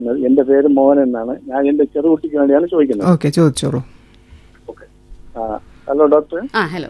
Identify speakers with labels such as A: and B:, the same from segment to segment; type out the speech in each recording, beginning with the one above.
A: എന്റെ പേര് മോഹൻ എന്നാണ് ഞാൻ എന്റെ ചെറുകുട്ടിക്ക് വേണ്ടിയാണ് ചോദിക്കുന്നത്
B: ഓക്കെ ചോദിച്ചോളൂ
A: ഓക്കെ ആ ഹലോ ഡോക്ടർ
C: ആ ഹലോ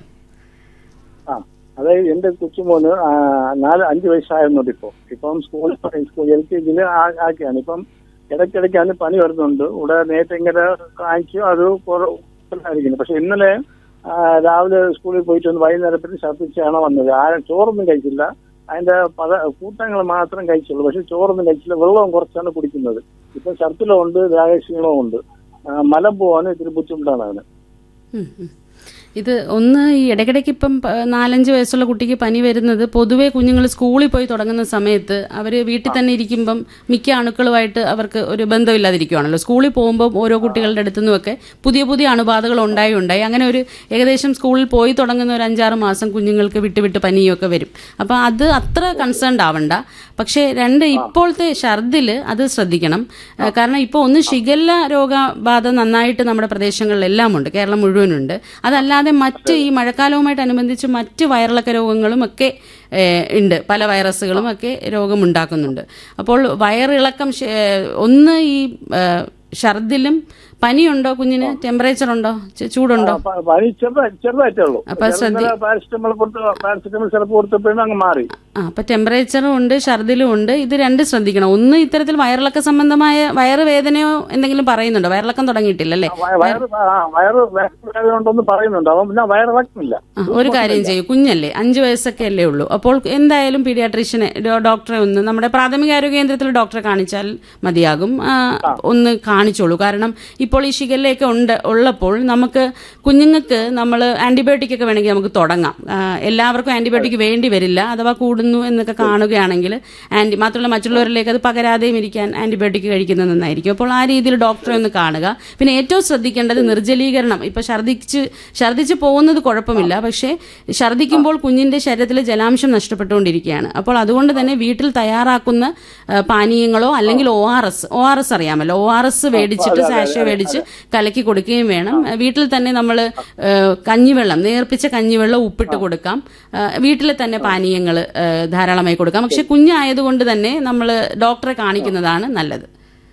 A: ആ അതായത് എന്റെ കൊച്ചുമോന് ആ, നാല് അഞ്ച് വയസ്സായിരുന്നുണ്ട് ഇപ്പൊ ഇപ്പം സ്കൂളിൽ സ്കൂൾ എൽ കെ ജിയിൽ ആക്കിയാണ് ഇപ്പം ഇടയ്ക്കിടയ്ക്കാണ് പനി വരുന്നുണ്ട് ഇവിടെ നേരത്തെ ഇങ്ങനെ കാണിച്ചു അത് കുറവായിരിക്കുന്നു പക്ഷെ ഇന്നലെ ആ, രാവിലെ സ്കൂളിൽ പോയിട്ട് വന്ന് വൈകുന്നേരത്തിന് ഛർദ്ദിച്ചാണ് വന്നത് ആ ചോറൊന്നും കഴിച്ചില്ല അതിന്റെ പല കൂട്ടങ്ങൾ മാത്രം കഴിച്ചുള്ളൂ പക്ഷെ ചോറൊന്നും കഴിച്ചില്ല വെള്ളവും കുറച്ചാണ് കുടിക്കുന്നത് ഇപ്പൊ ഛർദിലും ഉണ്ട് ദേഹക്ഷീണവും ഉണ്ട് ആ, മലം പോവാൻ ഇത്തിരി ബുദ്ധിമുട്ടാണ് അവന്
C: ഉം, ഉം. ഇത് ഒന്ന് ഈ ഇടയ്ക്കിടയ്ക്ക് ഇപ്പം പ- നാലഞ്ച് വയസ്സുള്ള കുട്ടിക്ക് പനി വരുന്നത് പൊതുവേ കുഞ്ഞുങ്ങൾ സ്കൂളിൽ പോയി തുടങ്ങുന്ന സമയത്ത് അവർ വീട്ടിൽ തന്നെ ഇരിക്കുമ്പം മിക്ക അണുക്കളുമായിട്ട് അവർക്ക് ഒരു ബന്ധമില്ലാതിരിക്കുവാണല്ലോ സ്കൂളിൽ പോകുമ്പോൾ ഓരോ കുട്ടികളുടെ അടുത്തു നിന്നുമൊക്കെ പുതിയ പുതിയ അണുബാധകൾ ഉണ്ടായി ഉണ്ടായി അങ്ങനെ ഒരു ഏകദേശം സ്കൂളിൽ പോയി തുടങ്ങുന്ന ഒരു അഞ്ചാറ് മാസം കുഞ്ഞുങ്ങൾക്ക് വിട്ട് വിട്ട് പനിയൊക്കെ വരും അപ്പം അത് അത്ര കൺസേൺഡ് ആവണ്ട പക്ഷേ രണ്ട് ഇപ്പോഴത്തെ ഛർദില് അത് ശ്രദ്ധിക്കണം ഏഹ് കാരണം ഇപ്പോൾ ഒന്ന് ഷിഗല്ല രോഗബാധ നന്നായിട്ട് നമ്മുടെ പ്രദേശങ്ങളിലെല്ലാം ഉണ്ട് കേരളം മുഴുവനുണ്ട് അതല്ലാതെ മറ്റ് ഈ മഴക്കാലവുമായിട്ട് അനുബന്ധിച്ച് മറ്റ് വയറിളക്ക രോഗങ്ങളും ഒക്കെ ഏഹ് ഉണ്ട് പല വൈറസുകളും ഒക്കെ രോഗമുണ്ടാക്കുന്നുണ്ട് അപ്പോൾ വയറിളക്കം ശ- ഏഹ് ഒന്ന് ഈ ഏഹ് ഛർദിലും പനിയുണ്ടോ കുഞ്ഞിന് ടെമ്പറേച്ചർ ഉണ്ടോ ചെ- ചൂടുണ്ടോ
A: പ- പനി ചെറുതാ ചെറുതായിട്ടേ ഉള്ളൂ
C: അപ്പൊ ശ്രദ്ധി-
A: പാരസിറ്റമോൾ കൊടുത്ത് പാരസിറ്റമോൾ സിറപ്പ് കൊടുത്തപ്പോഴും അങ്ങ് മാറി
C: ആ അപ്പൊ ടെമ്പറേച്ചറും ഉണ്ട് ഛർദിലും ഉണ്ട് ഇത് രണ്ട് ശ്രദ്ധിക്കണം ഒന്ന് ഇത്തരത്തിൽ വയറിളക്ക സംബന്ധമായ വയറുവേദനയോ എന്തെങ്കിലും പറയുന്നുണ്ടോ വയറിളക്കം തുടങ്ങിയിട്ടില്ലല്ലേ
A: വയ- വയറ് ആ, വയറ് വേദന ഉണ്ടെന്ന് പറയുന്നുണ്ട് അവൻ പിന്നെ വയറിളക്കുന്നില്ല
C: ആ, ഒരു കാര്യം ചെയ്യൂ കുഞ്ഞല്ലേ അഞ്ചു വയസ്സൊക്കെ അല്ലേ ഉള്ളൂ അപ്പോൾ എന്തായാലും പീഡിയാട്രീഷ്യനെ ഡോ- ഡോക്ടറെ ഒന്ന് നമ്മുടെ പ്രാഥമിക ആരോഗ്യ കേന്ദ്രത്തിൽ ഡോക്ടറെ കാണിച്ചാൽ മതിയാകും ആ, ഒന്ന് കാണിച്ചോളൂ കാരണം ഇപ്പോൾ ഈ ഷിഗല്ലയൊക്കെ ഉണ്ട് ഉള്ളപ്പോൾ നമുക്ക് കുഞ്ഞുങ്ങൾക്ക് നമ്മൾ ആന്റിബയോട്ടിക് ഒക്കെ വേണമെങ്കിൽ നമുക്ക് തുടങ്ങാം ആ, എല്ലാവർക്കും ആന്റിബയോട്ടിക് വേണ്ടി വരില്ല അഥവാ കൂടുന്നു എന്നൊക്കെ കാണുകയാണെങ്കിൽ ആന്റി മാത്രമല്ല മറ്റുള്ളവരിലേക്ക് അത് പകരാതെയും ഇരിക്കാൻ ആന്റിബയോട്ടിക് കഴിക്കുന്നത് നന്നായിരിക്കും അപ്പോൾ ആ രീതിയിൽ ഡോക്ടറെ ഒന്ന് കാണുക പിന്നെ ഏറ്റവും ശ്രദ്ധിക്കേണ്ടത് നിർജ്ജലീകരണം ഇപ്പൊ ഛർദ്ദിച്ച് ഛർദ്ദിച്ച് പോകുന്നത് കുഴപ്പമില്ല പക്ഷേ ഛർദ്ദിക്കുമ്പോൾ കുഞ്ഞിന്റെ ശരീരത്തിൽ ജലാംശം നഷ്ടപ്പെട്ടുകൊണ്ടിരിക്കുകയാണ് അപ്പോൾ അതുകൊണ്ട് തന്നെ വീട്ടിൽ തയ്യാറാക്കുന്ന ആ, പാനീയങ്ങളോ അല്ലെങ്കിൽ O R S O R S അറിയാമല്ലോ ഒ ആർ എസ് മേടിച്ചിട്ട് സാഷ മേടിച്ച് കലക്കി കൊടുക്കുകയും വേണം ആ, വീട്ടിൽ തന്നെ നമ്മൾ കഞ്ഞിവെള്ളം നേർപ്പിച്ച കഞ്ഞിവെള്ളം ഉപ്പിട്ട് കൊടുക്കാം ആ, വീട്ടിലെ തന്നെ പാനീയങ്ങൾ ധാരാളമായി കൊടുക്കാം പക്ഷെ കുഞ്ഞായതുകൊണ്ട് തന്നെ നമ്മൾ ഡോക്ടറെ കാണിക്കുന്നതാണ് നല്ലത്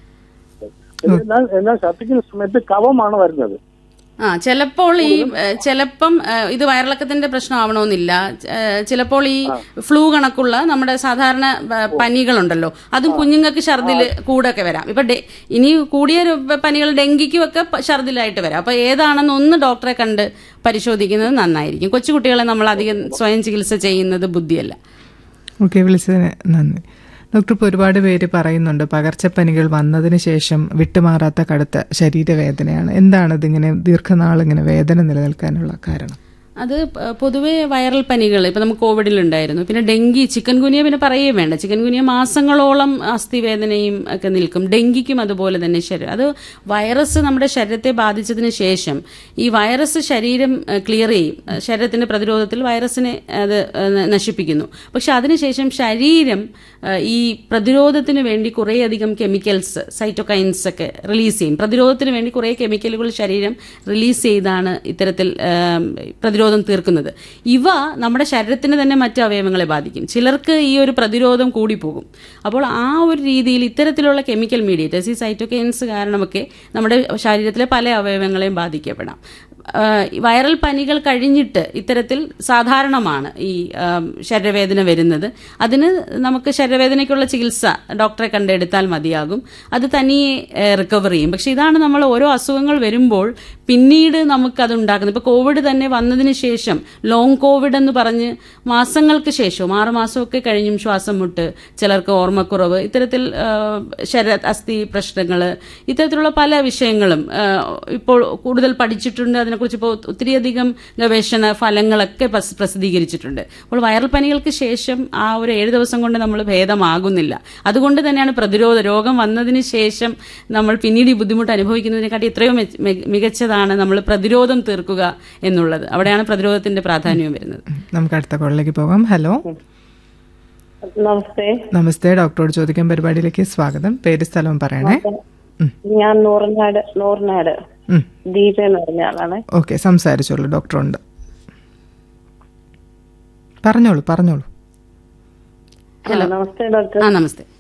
A: എന്നാൽ എന്നാൽ ഛർദ്ദിക്കുന്ന സമയത്ത് കവമാണ് വരുന്നത്
C: ആ ചിലപ്പോൾ ഈ ഏഹ്, ചിലപ്പം ഏഹ്, ഇത് വയറിളക്കത്തിന്റെ പ്രശ്നമാവണമെന്നില്ല ഏഹ്, ചിലപ്പോൾ ഈ ഫ്ലൂ കണക്കുള്ള നമ്മുടെ സാധാരണ ഏഹ്, പനികളുണ്ടല്ലോ അതും കുഞ്ഞുങ്ങൾക്ക് ഛർദിൽ കൂടൊക്കെ വരാം ഇപ്പൊ ഡെ- ഇനി കൂടിയ രോ- പനികൾ ഡെങ്കിക്കും ഒക്കെ പ- ഛർദിലായിട്ട് വരാം അപ്പൊ ഏതാണെന്ന് ഒന്ന് ഡോക്ടറെ കണ്ട് പരിശോധിക്കുന്നത് നന്നായിരിക്കും കൊച്ചുകുട്ടികളെ നമ്മൾ അധികം സ്വയം ചികിത്സ ചെയ്യുന്നത് ബുദ്ധിയല്ല
B: ഓക്കെ വിളിച്ചതിന് നന്ദി ഡോക്ടർ ഇപ്പോൾ ഒരുപാട് പേര് പറയുന്നുണ്ട് പകർച്ചപ്പനികൾ വന്നതിന് ശേഷം വിട്ടുമാറാത്ത കടുത്ത ശരീരവേദനയാണ് എന്താണ് ഇതിങ്ങനെ ദീർഘനാൾ ഇങ്ങനെ വേദന നിലനിൽക്കാനുള്ള കാരണം
C: അത് പ- പൊതുവേ വൈറൽ പനികൾ ഇപ്പൊ നമുക്ക് കോവിഡിലുണ്ടായിരുന്നു പിന്നെ ഡെങ്കി ചിക്കൻ ഗുനിയ പിന്നെ പറയുകയും വേണ്ട ചിക്കൻ ഗുനിയ മാസങ്ങളോളം അസ്ഥിവേദനയും ഒക്കെ നിൽക്കും ഡെങ്കിക്കും അതുപോലെ തന്നെ ശരീരം അത് വൈറസ് നമ്മുടെ ശരീരത്തെ ബാധിച്ചതിന് ശേഷം ഈ വൈറസ് ശരീരം ക്ലിയർ ചെയ്യും അഹ് ശരീരത്തിന്റെ പ്രതിരോധത്തിൽ വൈറസിനെ അത് അഹ് നശിപ്പിക്കുന്നു പക്ഷെ അതിനുശേഷം ശരീരം അഹ് ഈ പ്രതിരോധത്തിന് വേണ്ടി കുറേയധികം കെമിക്കൽസ് സൈറ്റോകൈൻസ് ഒക്കെ റിലീസ് ചെയ്യും പ്രതിരോധത്തിന് വേണ്ടി കുറേ കെമിക്കലുകൾ ശരീരം റിലീസ് ചെയ്താണ് ഇത്തരത്തിൽ ആം, പ്രതിരോധം തീർക്കുന്നത് ഇവ നമ്മുടെ ശരീരത്തിന് തന്നെ മറ്റ് അവയവങ്ങളെ ബാധിക്കും ചിലർക്ക് ഈ ഒരു പ്രതിരോധം കൂടിപ്പോകും അപ്പോൾ ആ ഒരു രീതിയിൽ ഇത്തരത്തിലുള്ള കെമിക്കൽ മീഡിയേറ്റേഴ്സ് ഈ സൈറ്റോകൈൻസ് കാരണമൊക്കെ നമ്മുടെ ശരീരത്തിലെ പല അവയവങ്ങളെയും ബാധിക്കപ്പെടാം ആ, വൈറൽ പനികൾ കഴിഞ്ഞിട്ട് ഇത്തരത്തിൽ സാധാരണമാണ് ഈ ആം, ശരീരവേദന വരുന്നത് അതിന് നമുക്ക് ശരീരവേദനയ്ക്കുള്ള ചികിത്സ ഡോക്ടറെ കണ്ടെടുത്താൽ മതിയാകും അത് തനിയെ റിക്കവർ ചെയ്യും പക്ഷെ ഇതാണ് നമ്മൾ ഓരോ അസുഖങ്ങൾ വരുമ്പോൾ പിന്നീട് നമുക്കത് ഉണ്ടാക്കുന്നത് ഇപ്പോൾ കോവിഡ് തന്നെ വന്നതിന് ശേഷം ലോങ് കോവിഡ് എന്ന് പറഞ്ഞ് മാസങ്ങൾക്ക് ശേഷവും ആറ് മാസമൊക്കെ കഴിഞ്ഞും ശ്വാസം മുട്ട് ചിലർക്ക് ഓർമ്മക്കുറവ് ഇത്തരത്തിൽ ആ, ശരീര അസ്ഥി പ്രശ്നങ്ങൾ ഇത്തരത്തിലുള്ള പല വിഷയങ്ങളും ആ, ഇപ്പോൾ കൂടുതൽ പഠിച്ചിട്ടുണ്ട് അതിനെക്കുറിച്ച് ഇപ്പോൾ ഒത്തിരിയധികം ഗവേഷണ ഫലങ്ങളൊക്കെ പ്രസ്- പ്രസിദ്ധീകരിച്ചിട്ടുണ്ട് അപ്പോൾ വൈറൽ പനികൾക്ക് ശേഷം ആ ഒരു ഏഴ് ദിവസം കൊണ്ട് നമ്മൾ ഭേദമാകുന്നില്ല അതുകൊണ്ട് തന്നെയാണ് പ്രതിരോധ രോഗം വന്നതിന് ശേഷം നമ്മൾ പിന്നീട് ഈ ബുദ്ധിമുട്ട് അനുഭവിക്കുന്നതിനെക്കാട്ടി എത്രയോ മെച്ച- മി- മികച്ചതാണ് നമ്മൾ പ്രതിരോധം തീർക്കുക എന്നുള്ളത് അവിടെയാണ് പ്രതിരോധത്തിന്റെ പ്രാധാന്യം വരുന്നത്
B: നമുക്ക് അടുത്ത കോളിലേക്ക് പോകാം ഹലോ
D: നമസ്തേ
B: നമസ്തേ ഡോക്ടറോട് ചോദിക്കാൻ പരിപാടിയിലേക്ക് സ്വാഗതം പേര് സ്ഥലവും പറയണേ
D: ഞാൻ നൂറിനാട് നൂറിനാട്
B: ഉം.
D: ദീപ എന്ന് പറഞ്ഞ ആളാണ്
B: ഓക്കെ സംസാരിച്ചോളൂ ഡോക്ടറുണ്ട് പറഞ്ഞോളൂ പറഞ്ഞോളൂ
D: ആ, നമസ്തേ ഡോക്ടർ
C: ആ നമസ്തേ